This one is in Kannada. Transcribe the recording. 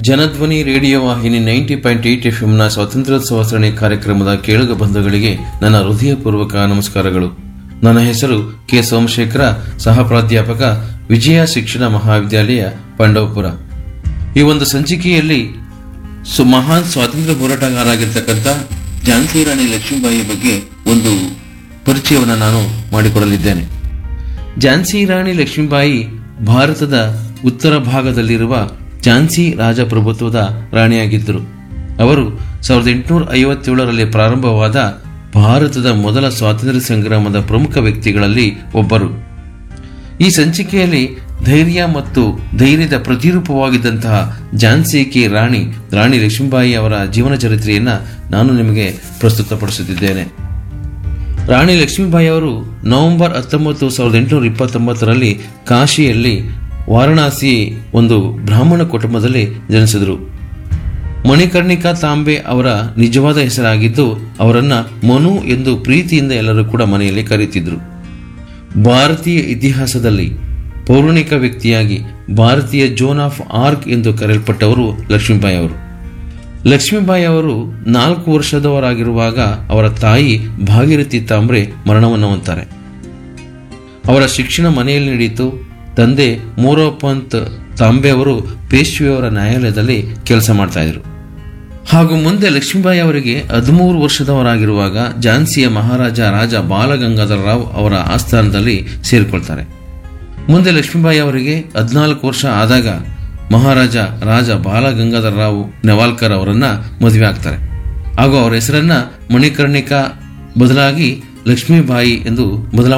ಜನಧ್ವನಿ ರೇಡಿಯೋ ವಾಹಿನಿ ನೈಂಟಿ ಪಾಯಿಂಟ್ ಏಟ್ ಎಫ್ಎಂನ ಸ್ವಾತಂತ್ರ್ಯೋತ್ಸವ ಸರಣಿ ಕಾರ್ಯಕ್ರಮದ ಕೇಳುಗ ಬಂಧುಗಳಿಗೆ ನನ್ನ ಹೃದಯಪೂರ್ವಕ ನಮಸ್ಕಾರಗಳು ನನ್ನ ಹೆಸರು ಕೆ ಸೋಮಶೇಖರ ಸಹ ಪ್ರಾಧ್ಯಾಪಕ ವಿಜಯ ಶಿಕ್ಷಣ ಮಹಾವಿದ್ಯಾಲಯ ಪಾಂಡವಪುರ ಈ ಒಂದು ಸಂಚಿಕೆಯಲ್ಲಿ ಸು ಮಹಾನ್ ಸ್ವಾತಂತ್ರ್ಯ ಹೋರಾಟಗಾರರಾಗಿರ್ತಕ್ಕಂಥ ಝಾನ್ಸಿ ರಾಣಿ ಲಕ್ಷ್ಮೀಬಾಯಿ ಬಗ್ಗೆ ಒಂದು ಪರಿಚಯವನ್ನು ನಾನು ಮಾಡಿಕೊಡಲಿದ್ದೇನೆ ಝಾನ್ಸಿ ರಾಣಿ ಲಕ್ಷ್ಮೀಬಾಯಿ ಭಾರತದ ಉತ್ತರ ಭಾಗದಲ್ಲಿರುವ ಝಾನ್ಸಿ ರಾಜಪ್ರಭುತ್ವದ ರಾಣಿಯಾಗಿದ್ದರು ಅವರು ಸಾವಿರದ ಎಂಟುನೂರ ಐವತ್ತೇಳರಲ್ಲಿ ಪ್ರಾರಂಭವಾದ ಭಾರತದ ಮೊದಲ ಸ್ವಾತಂತ್ರ್ಯ ಸಂಗ್ರಾಮದ ಪ್ರಮುಖ ವ್ಯಕ್ತಿಗಳಲ್ಲಿ ಒಬ್ಬರು ಈ ಸಂಚಿಕೆಯಲ್ಲಿ ಧೈರ್ಯ ಮತ್ತು ಧೈರ್ಯದ ಪ್ರತಿರೂಪವಾಗಿದ್ದಂತಹ ಝಾನ್ಸಿ ಕಿ ರಾಣಿ ರಾಣಿ ಲಕ್ಷ್ಮೀಬಾಯಿ ಅವರ ಜೀವನ ಚರಿತ್ರೆಯನ್ನ ನಾನು ನಿಮಗೆ ಪ್ರಸ್ತುತಪಡಿಸುತ್ತಿದ್ದೇನೆ ರಾಣಿ ಲಕ್ಷ್ಮೀಬಾಯಿ ಅವರು ನವೆಂಬರ್ ಹತ್ತೊಂಬತ್ತು ಸಾವಿರದ ಎಂಟುನೂರ ಇಪ್ಪತ್ತೊಂಬತ್ತರಲ್ಲಿ ಕಾಶಿಯಲ್ಲಿ ವಾರಣಾಸಿ ಒಂದು ಬ್ರಾಹ್ಮಣ ಕುಟುಂಬದಲ್ಲಿ ಜನಿಸಿದರು ಮಣಿಕರ್ಣಿಕಾ ತಾಂಬೆ ಅವರ ನಿಜವಾದ ಹೆಸರಾಗಿದ್ದು ಅವರನ್ನ ಮನು ಎಂದು ಪ್ರೀತಿಯಿಂದ ಎಲ್ಲರೂ ಕೂಡ ಮನೆಯಲ್ಲಿ ಕರೆಯುತ್ತಿದ್ದರು ಭಾರತೀಯ ಇತಿಹಾಸದಲ್ಲಿ ಪೌರಾಣಿಕ ವ್ಯಕ್ತಿಯಾಗಿ ಭಾರತೀಯ ಜೋನ್ ಆಫ್ ಆರ್ಕ್ ಎಂದು ಕರೆಯಲ್ಪಟ್ಟವರು ಲಕ್ಷ್ಮೀಬಾಯಿ ಅವರು ಲಕ್ಷ್ಮೀಬಾಯಿ ಅವರು ನಾಲ್ಕು ವರ್ಷದವರಾಗಿರುವಾಗ ಅವರ ತಾಯಿ ಭಾಗೀರಥಿ ತಾಂಬ್ರೆ ಮರಣವನ್ನು ಹೊಂತಾರೆ ಅವರ ಶಿಕ್ಷಣ ಮನೆಯಲ್ಲಿ ನಡೆಯಿತು ತಂದೆ ಮೂರೋಪಂತ್ ತಾಂಬೆ ಅವರು ಪೇಶ್ವೆಯವರ ನ್ಯಾಯಾಲಯದಲ್ಲಿ ಕೆಲಸ ಮಾಡ್ತಾ ಇದ್ರು ಹಾಗೂ ಮುಂದೆ ಲಕ್ಷ್ಮೀಬಾಯಿ ಅವರಿಗೆ ಹದಿಮೂರು ವರ್ಷದವರಾಗಿರುವಾಗ ಝಾನ್ಸಿಯ ಮಹಾರಾಜ ರಾಜ ಬಾಲಗಂಗಾಧರ ರಾವ್ ಅವರ ಆಸ್ಥಾನದಲ್ಲಿ ಸೇರಿಕೊಳ್ತಾರೆ ಮುಂದೆ ಲಕ್ಷ್ಮೀಬಾಯಿ ಅವರಿಗೆ ಹದಿನಾಲ್ಕು ವರ್ಷ ಆದಾಗ ಮಹಾರಾಜ ರಾಜ ಬಾಲಗಂಗಾಧರ ರಾವ್ ನೆವಾಲ್ಕರ್ ಅವರನ್ನ ಮದುವೆ ಆಗ್ತಾರೆ ಹಾಗೂ ಅವರ ಹೆಸರನ್ನ ಮಣಿಕರ್ಣಿಕಾ ಬದಲಾಗಿ ಲಕ್ಷ್ಮೀಬಾಯಿ ಎಂದು ಬದಲಾವಣೆ